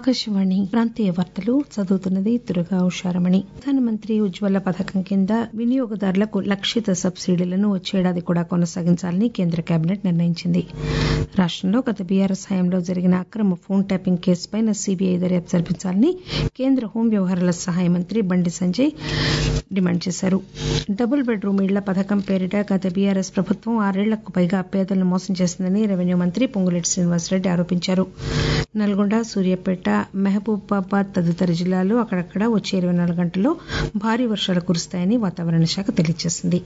ఆకాశవాణి ప్రాంతీయ వార్తలు చదువుతున్నది దుర్గా ఉషారమణి ప్రధానమంత్రి ఉజ్వల పథకం కింద వినియోగదారులకు లక్షిత సబ్సిడీలను వచ్చేడాది కూడా కొనసాగించాలని కేంద్ర కేబినెట్ నిర్ణయించింది రాష్టంలో గత బీఆర్ఎస్ హయాంలో జరిగిన అక్రమ ఫోన్ ట్యాపింగ్ కేసుపై సీబీఐ దర్యాప్తు జరిపించాలని కేంద్ర హోం వ్యవహారాల సహాయ మంత్రి బండి సంజయ్ డిమాండ్ చేశారు డబుల్ బెడ్ రూమ్ ఇళ్ల పథకం పేరిట గత బీఆర్ఎస్ ప్రభుత్వం ఆరేళ్లకు పైగా పేదలను మోసం చేసిందని రెవెన్యూ మంత్రి పొంగులేటి శ్రీనివాసరెడ్డి ఆరోపించారు నల్గొండ సూర్యాపేట మహబూబాబాద్ తదితర జిల్లాల్లో అక్కడక్కడ వచ్చే ఇరవై నాలుగు గంటల్లో భారీ వర్షాలు కురుస్తాయని వాతావరణ శాఖ తెలియజేసింది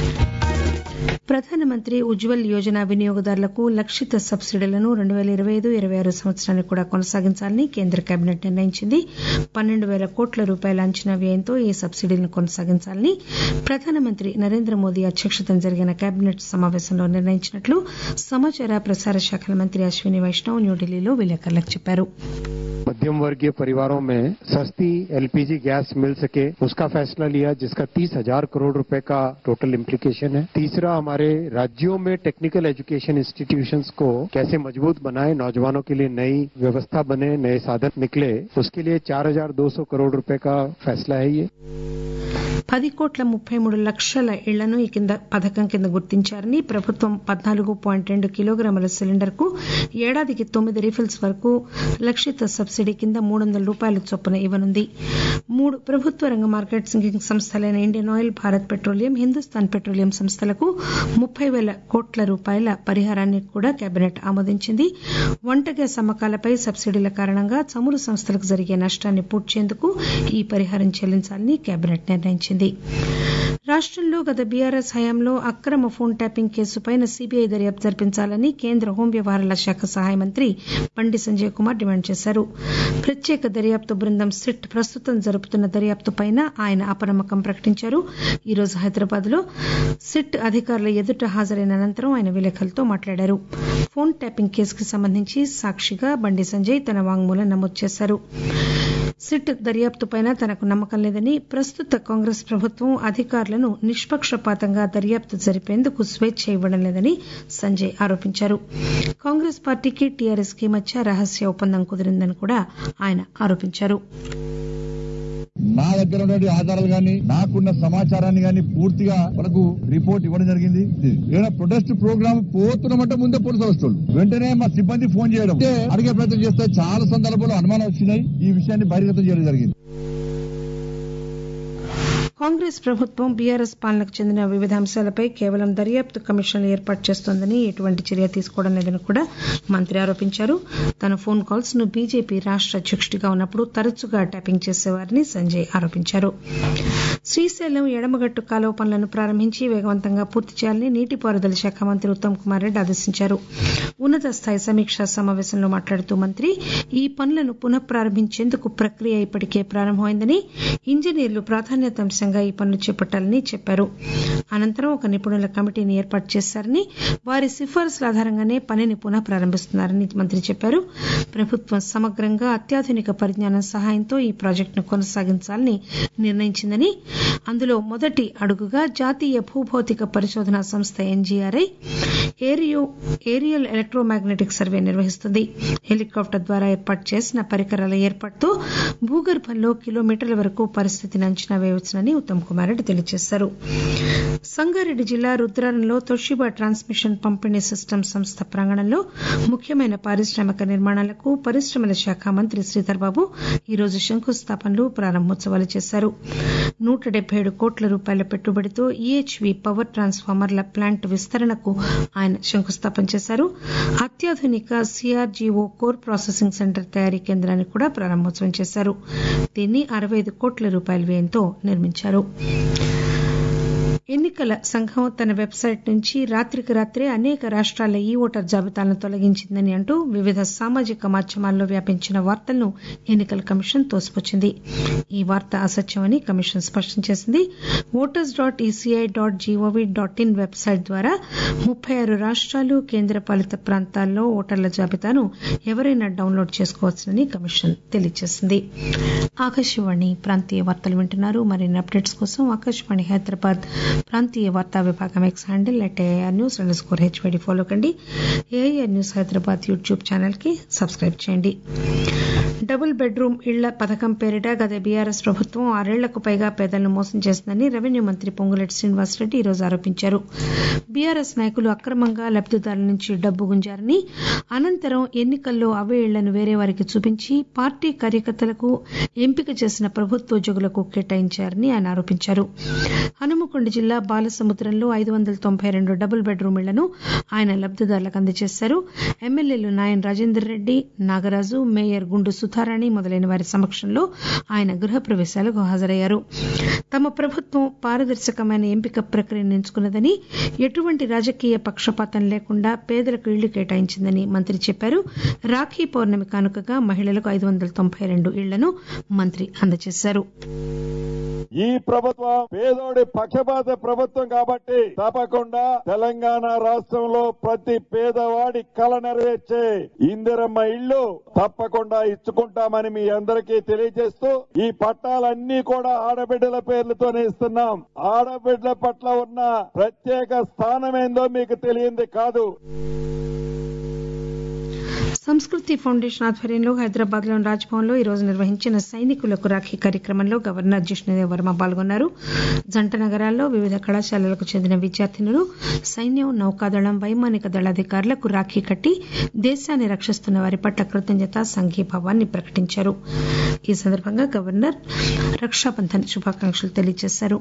ప్రధానమంత్రి ఉజ్వల్ యోజన వినియోగదారులకు లక్షిత సబ్సిడీలను రెండు పేల ఇరవై ఐదు ఇరవై ఆరు సంవత్సరానికి కూడా కొనసాగించాలని కేంద్ర కేబినెట్ నిర్ణయించింది పన్నెండు పేల కోట్ల రూపాయల అంచనా వ్యయంతో ఈ సబ్సిడీలను కొనసాగించాలని ప్రధానమంత్రి నరేంద్ర మోదీ అధ్యక్షతన జరిగిన కేబినెట్ సమావేశంలో నిర్ణయించినట్లు సమాచార ప్రసార శాఖల మంత్రి అశ్విని వైష్ణవ్ న్యూఢిల్లీలో విలేకరులకు చెప్పారు मध्यम वर्गीय परिवारों में सस्ती एलपीजी गैस मिल सके उसका फैसला लिया जिसका तीस हजार करोड़ रुपए का टोटल इम्प्लीकेशन है तीसरा हमारे राज्यों में टेक्निकल एजुकेशन इंस्टीट्यूशंस को कैसे मजबूत बनाए नौजवानों के लिए नई व्यवस्था बने नए साधन निकले उसके लिए चार हजार दो सौ करोड़ रुपए का फैसला है ये పది కోట్ల ముప్పై మూడు లక్షల ఇళ్లను ఈ కింద పథకం కింద గుర్తించారని ప్రభుత్వం పద్నాలుగు పాయింట్ రెండు కిలోగ్రాముల సిలిండర్ కు ఏడాదికి తొమ్మిది రీఫిల్స్ వరకు లక్షిత సబ్సిడీ కింద మూడు వందల రూపాయల చొప్పున ఇవ్వనుంది మూడు ప్రభుత్వ రంగ మార్కెటింగ్ సంస్థలైన Indian oil Bharat petroleum Hindustan petroleum సంస్థలకు ముప్పై పేల కోట్ల రూపాయల పరిహారాన్ని కూడా కేబినెట్ ఆమోదించింది వంట గ్యాస్ అమ్మకాలపై సబ్సిడీల కారణంగా చమురు సంస్థలకు జరిగే నష్టాన్ని పూడ్చేందుకు ఈ పరిహారం చెల్లించాలని కేబినెట్ నిర్ణయించింది రాష్టంలో గత బీఆర్ఎస్ హయాంలో అక్రమ ఫోన్ ట్యాపింగ్ కేసుపై సీబీఐ దర్యాప్తు జరిపించాలని కేంద్ర హోం వ్యవహారాల శాఖ సహాయ మంత్రి బండి సంజయ్ కుమార్ డిమాండ్ చేశారు ప్రత్యేక దర్యాప్తు బృందం సిట్ ప్రస్తుతం జరుపుతున్న దర్యాప్తుపై ఆయన అపనమ్మకం ప్రకటించారు ఈ రోజు హైదరాబాద్ లో సిట్ అధికారుల ఎదుట హాజరైన అనంతరం ఆయన విలేకరులతో మాట్లాడారు ఫోన్ ట్యాపింగ్ కేసుకు సంబంధించి సాక్షిగా బండి సంజయ్ తన వాంగ్మూలం నమోదు చేశారు సిట్ దర్యాప్తుపై తనకు నమ్మకం లేదని ప్రస్తుత కాంగ్రెస్ ప్రభుత్వం అధికారులను నిష్పక్షపాతంగా దర్యాప్తు జరిపేందుకు స్వేచ్ఛ ఇవ్వడం లేదని సంజయ్ ఆరోపించారు కాంగ్రెస్ పార్టీకి టీఆర్ఎస్ కి మధ్య రహస్య ఒప్పందం కుదిరిందని కూడా ఆయన ఆరోపించారు నా దగ్గర ఉన్నటువంటి ఆధారాలు గాని నాకున్న సమాచారాన్ని గాని పూర్తిగా మనకు రిపోర్ట్ ఇవ్వడం జరిగింది ఏదైనా ప్రొటెస్ట్ ప్రోగ్రామ్ పోతున్నమంటే ముందే పోలీసులు వస్తారు వెంటనే మా సిబ్బంది ఫోన్ చేయడం అంటే అడిగే ప్రయత్నం చేస్తే చాలా సందర్భాల్లో అనుమానం వచ్చినాయి ఈ విషయాన్ని బహిర్గతం చేయడం జరిగింది కాంగ్రెస్ ప్రభుత్వం బీఆర్ఎస్ పాలనకు చెందిన వివిధ అంశాలపై కేవలం దర్యాప్తు కమిషన్లు ఏర్పాటు చేస్తోందని ఎటువంటి చర్య తీసుకోవడం లేదని కూడా మంత్రి ఆరోపించారు తన ఫోన్ కాల్స్ ను బీజేపీ రాష్ట అధ్యకుడిగా ఉన్నప్పుడు తరచుగా ట్యాపింగ్ చేసేవారని సంజయ్ ఆరోపించారు శ్రీశైలం ఎడమగట్టు కాలువ పనులను ప్రారంభించి వేగవంతంగా పూర్తి చేయాలని నీటిపారుదల శాఖ మంత్రి ఉత్తమ్ కుమార్ రెడ్డి ఆదేశించారు ఉన్నత స్థాయి సమీక్షా సమావేశంలో మాట్లాడుతూ మంత్రి ఈ పనులను పునః ప్రారంభించేందుకు ప్రక్రియ ఇప్పటికే ప్రారంభమైందని ఇంజనీర్లు ప్రాధాన్యత అంశంగా ఈ పనులు చేపట్టాలని చెప్పారు అనంతరం ఒక నిపుణుల కమిటీని ఏర్పాటు చేశారని వారి సిఫారసుల ఆధారంగానే పనిని పునః ప్రారంభిస్తున్నారని మంత్రి చెప్పారు ప్రభుత్వం సమగ్రంగా అత్యాధునిక పరిజ్ఞానం సహాయంతో ఈ ప్రాజెక్టును కొనసాగించాలని నిర్ణయించిందని అందులో మొదటి అడుగుగా జాతీయ భూభౌతిక పరిశోధనా సంస్థ NGRI aero aerial electromagnetic survey నిర్వహిస్తుంది హెలికాప్టర్ ద్వారా ఏర్పాటు చేసిన పరికరాల ఏర్పాటుతో భూగర్భంలో కిలోమీటర్ల వరకు పరిస్థితిని అంచనా వేయవచ్చునని ఉత్తమ్ కుమార్ రెడ్డి తెలియజేశారు సంగారెడ్డి జిల్లా రుద్రారంలో తొషిబా ట్రాన్స్మిషన్ పంపిణీ సిస్టమ్ సంస్థ ప్రాంగణంలో ముఖ్యమైన పారిశ్రామిక నిర్మాణాలకు పరిశ్రమల శాఖ మంత్రి శ్రీధర్ బాబు ఈరోజు శంకుస్థాపనలు ప్రారంభోత్సవాలు చేశారు నూట డెబ్బై ఏడు కోట్ల రూపాయల పెట్టుబడితో ఈహెచ్వి పవర్ ట్రాన్స్ఫార్మర్ల ప్లాంట్ విస్తరణకు ఆయన శంకుస్థాపన చేశారు అత్యాధునిక సిఆర్జీఓ కోర్ ప్రాసెసింగ్ సెంటర్ తయారీ కేంద్రాన్ని కూడా ప్రారంభోత్సవం చేశారు దీన్ని అరవై ఐదు కోట్ల రూపాయల వ్యయంతో నిర్మించారు ఎన్నికల సంఘం తన వెబ్సైట్ నుంచి రాత్రికి రాత్రే అనేక రాష్ట్రాల ఈ ఓటర్ జాబితాలను తొలగించిందని అంటూ వివిధ సామాజిక మాధ్యమాల్లో వ్యాపించిన వార్తలను ఎన్నికల కమిషన్ తోసిపుచ్చింది ఈ వార్త అసత్యమని కమిషన్ స్పష్టం చేసింది voters dot ECI dot GOV dot in website ద్వారా ముప్పై ఆరు రాష్ట్రాలు కేంద్రపాలిత ప్రాంతాల్లో ఓటర్ల జాబితాను ఎవరైనా డౌన్లోడ్ చేసుకోవచ్చునని కమిషన్ తెలియజేసింది ఆకాశవాణి ప్రాంతీయ వార్తలు వింటున్నారు మరిన్ని అప్డేట్స్ కోసం ఆకాశవాణి హైదరాబాద్ ప్రాంతీయ వార్తా విభాగం X handle at AIR news under score HYD follow కండి AIR news Hyderabad YouTube channel కి సబ్స్క్రైబ్ చేయండి డబుల్ బెడ్రూమ్ ఇళ్ల పథకం పేరిట గత బీఆర్ఎస్ ప్రభుత్వం ఆరేళ్లకు పైగా పేదలను మోసం చేసిందని రెవెన్యూ మంత్రి పొంగులేటి శ్రీనివాసరెడ్డి ఈరోజు ఆరోపించారు బీఆర్ఎస్ నాయకులు అక్రమంగా లబ్దిదారుల నుంచి డబ్బు గుంజారని అనంతరం ఎన్నికల్లో అవే ఇళ్లను వేరే వారికి చూపించి పార్టీ కార్యకర్తలకు ఎంపిక చేసిన ప్రభుత్వోద్యోగులకు కేటాయించారని ఆయన ఆరోపించారు హనుమకొండ జిల్లా బాలసముద్రంలో ఐదు వందల తొంభై రెండు డబుల్ బెడ్రూమ్ ఇళ్లను ఆయన లబ్దిదారులకు అందజేశారు ఎమ్మెల్యేలు నాయన్ రాజేందర్ రెడ్డి నాగరాజు మేయర్ గుండు సుధారాణి మొదలైన వారి సమక్షంలో ఆయన గృహ ప్రవేశాలకు హాజరయ్యారు తమ ప్రభుత్వం పారదర్శకమైన ఎంపిక ప్రక్రియను ఎంచుకున్నదని ఎటువంటి రాజకీయ పక్షపాతం లేకుండా పేదలకు ఇళ్లు కేటాయించిందని మంత్రి చెప్పారు రాఖీ పౌర్ణమి కానుకగా మహిళలకు ఐదు వందల తొంభై రెండు ఇళ్లను మంత్రి అందజేశారు ఈ ప్రభుత్వం పేదోడి పక్షపాత ప్రభుత్వం కాబట్టి తప్పకుండా తెలంగాణ రాష్ట్రంలో ప్రతి పేదవాడి కల నెరవేర్చే ఇందిరమ్మ ఇళ్లు తప్పకుండా ఇచ్చుకుంటామని మీ అందరికీ తెలియజేస్తూ ఈ పట్టాలన్నీ కూడా ఆడబిడ్డల పేర్లతోనే ఇస్తున్నాం ఆడబిడ్డల పట్ల ఉన్న ప్రత్యేక స్థానం ఏందో మీకు తెలియంది కాదు సంస్కృతి ఫౌండేషన్ ఆధ్వర్యంలో హైదరాబాద్ లోని రాజ్భవన్ లో ఈరోజు నిర్వహించిన సైనికులకు రాఖీ కార్యక్రమంలో గవర్నర్ జిష్ణుదేవ్ వర్మ పాల్గొన్నారు జంట నగరాల్లో వివిధ కళాశాలలకు చెందిన విద్యార్థినులు సైన్యం నౌకాదళం వైమానిక దళాధికారులకు రాఖీ కట్టి దేశాన్ని రక్షిస్తున్న వారి పట్ల కృతజ్ఞత సంఘీభావాన్ని ప్రకటించారు ఈ సందర్భంగా గవర్నర్ రక్షాబంధన్ శుభాకాంక్షలు తెలియజేశారు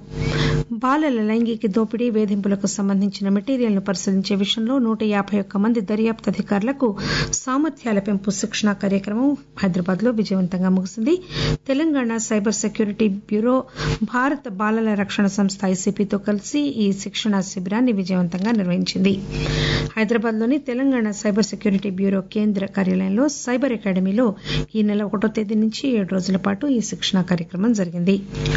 బాలల లైంగిక దోపిడీ వేధింపులకు సంబంధించిన మెటీరియల్ ను పరిశీలించే విషయంలో నూట యాభై ఒక్క మంది దర్యాప్తు అధికారులకు సామర్థ్యాల పెంపు శిక్షణ కార్యక్రమం హైదరాబాద్ లో విజయవంతంగా ముగిసింది తెలంగాణ సైబర్ సెక్యూరిటీ బ్యూరో భారత బాలల రక్షణ సంస్థ ఐసీపీతో కలిసి ఈ శిక్షణ శిబిరాన్ని విజయవంతంగా నిర్వహించింది హైదరాబాద్ లోని తెలంగాణ సైబర్ సెక్యూరిటీ బ్యూరో కేంద్ర కార్యాలయంలో సైబర్ అకాడమీలో ఈ నెల ఒకటో తేదీ నుంచి ఏడు రోజుల పాటు ఈ శిక్షణ కార్యక్రమం జరిగింది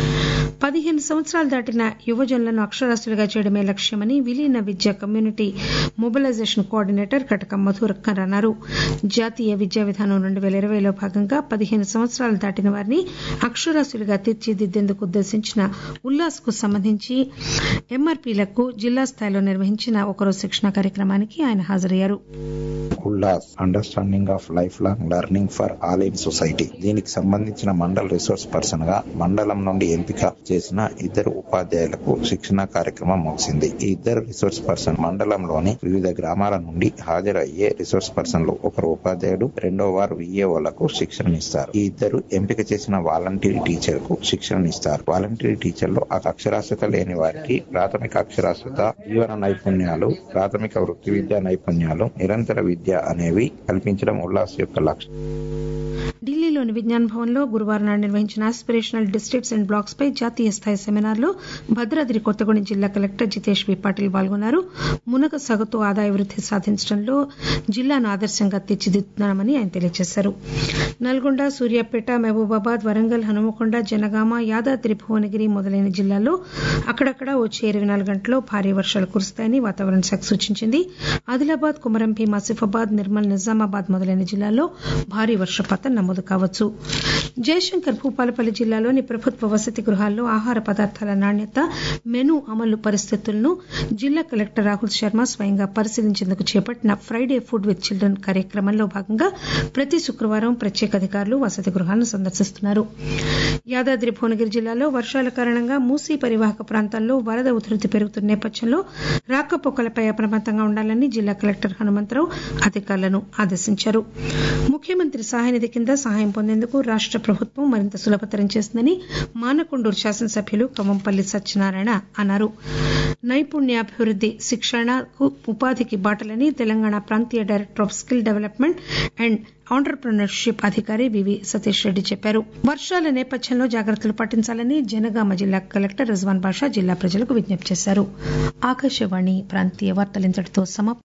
పదిహేను సంవత్సరాలు దాటిన యువజనులను అక్షరాస్యులుగా చేయడమే లక్ష్యమని విలీన విద్యా కమ్యూనిటీ మొబిలైజేషన్ కోఆర్డినేటర్ కటకం మధురక్కర్ అన్నారు జాతీయ విద్యా విధానం రెండు పేల ఇరవైలో భాగంగా పదిహేను సంవత్సరాలు దాటిన వారిని అక్షరాస్యులుగా తీర్చిదిద్దేందుకు ఉద్దేశించిన ఉల్లాస్ కు సంబంధించి ఎంఆర్పీలకు జిల్లా స్థాయిలో నిర్వహించిన ఒకరోజు శిక్షణ కార్యక్రమానికి ఆయన హాజరయ్యారు Ullas understanding of life long learning for all in society దీనికి సంబంధించిన మండల్ రిసోర్స్ పర్సన్ గా మండలం నుండి ఎంపిక చేసిన ఇద్దరు ఉపాధ్యాయులకు శిక్షణ కార్యక్రమం ముగిసింది ఈ ఇద్దరు రిసోర్స్ పర్సన్ మండలంలోని వివిధ గ్రామాల నుండి హాజరయ్యే రిసోర్స్ పర్సన్లు ఒకరు ఉపాధ్యాయుడు రెండో వారు విఏఓలకు శిక్షణ ఇస్తారు ఈ ఇద్దరు ఎంపిక చేసిన వాలంటీర్ టీచర్ కు శిక్షణ ఇస్తారు వాలంటీర్ టీచర్ లో అక్షరాస్యత లేని వారికి ప్రాథమిక అక్షరాస్యత జీవన నైపుణ్యాలు ప్రాథమిక వృత్తి విద్యా నైపుణ్యాలు నిరంతర విద్య అనేవి కల్పించడం ఉల్లాస్ యొక్క లక్ష్యం ఢిల్లీలోని విజ్ఞాన్ భవన్ లో గురువారం నాడు నిర్వహించిన ఆస్పిరేషనల్ డిస్టిక్ట్స్ అండ్ బ్లాక్స్ పై జాతీయ స్థాయి సెమినార్ లో భద్రాద్రి కొత్తగూడెం జిల్లా కలెక్టర్ జితేష్ వి పాటిల్ పాల్గొన్నారు మునగ సాగుతో ఆదాయ వృద్ది సాధించడంలో జిల్లాను ఆదర్శంగా తీర్చిదిద్దుతున్నామని ఆయన తెలియజేశారు నల్గొండ సూర్యాపేట మహబూబాబాద్ వరంగల్ హనుమకొండ జనగామ యాదాద్రి భువనగిరి మొదలైన జిల్లాల్లో అక్కడక్కడ వచ్చే ఇరవై నాలుగు గంటల్లో భారీ వర్షాలు కురుస్తాయని వాతావరణ శాఖ సూచించింది ఆదిలాబాద్ కుమరం భీం ఆసిఫాబాద్ నిర్మల్ నిజామాబాద్ మొదలైన జిల్లాల్లో భారీ వర్షపాతం నమోదు కావచ్చు జయశంకర్ భూపాలపల్లి జిల్లాలోని ప్రభుత్వ వసతి గృహాల్లో ఆహార పదార్థాల నాణ్యత మెను అమలు పరిస్థితులను జిల్లా కలెక్టర్ రాహుల్ శర్మ స్వయంగా పరిశీలించేందుకు చేపట్టిన ఫ్రైడే ఫుడ్ విత్ చిల్డ్రన్ కార్యక్రమంలో భాగంగా ప్రతి శుక్రవారం ప్రత్యేక అధికారులు వసతి గృహాలను సందర్శిస్తున్నారు యాదాద్రి భువనగిరి జిల్లాలో వర్షాల కారణంగా మూసీ పరివాహక ప్రాంతాల్లో వరద ఉధృతి పెరుగుతున్న నేపథ్యంలో రాకపోకలపై అప్రమత్తంగా ఉండాలని జిల్లా కలెక్టర్ హనుమంతరావు అధికారులను ఆదేశించారు ముఖ్యమంత్రి సహాయనిధి కింద సహాయం పొందేందుకు రాష్ట ప్రభుత్వం మరింత సులభతరం చేసిందని మానకొండూరు శాసనసభ్యులు కవంపల్లి సత్యనారాయణ అన్నారు నైపుణ్యాభివృద్ది శిక్షణకు ఉపాధికి బాటలని తెలంగాణ ప్రాంతీయ director of skill development and entrepreneurship అధికారి వివి సతీష్ రెడ్డి చెప్పారు వర్షాల నేపథ్యంలో జాగ్రత్తలు పాటించాలని జనగామ జిల్లా కలెక్టర్ రిజ్వాన్ బాషా జిల్లా ప్రజలకు విజ్ఞప్తి చేశారు ఆకాశవాణి ప్రాంతీయ వార్తలు ఇంతటితో సమాప్తం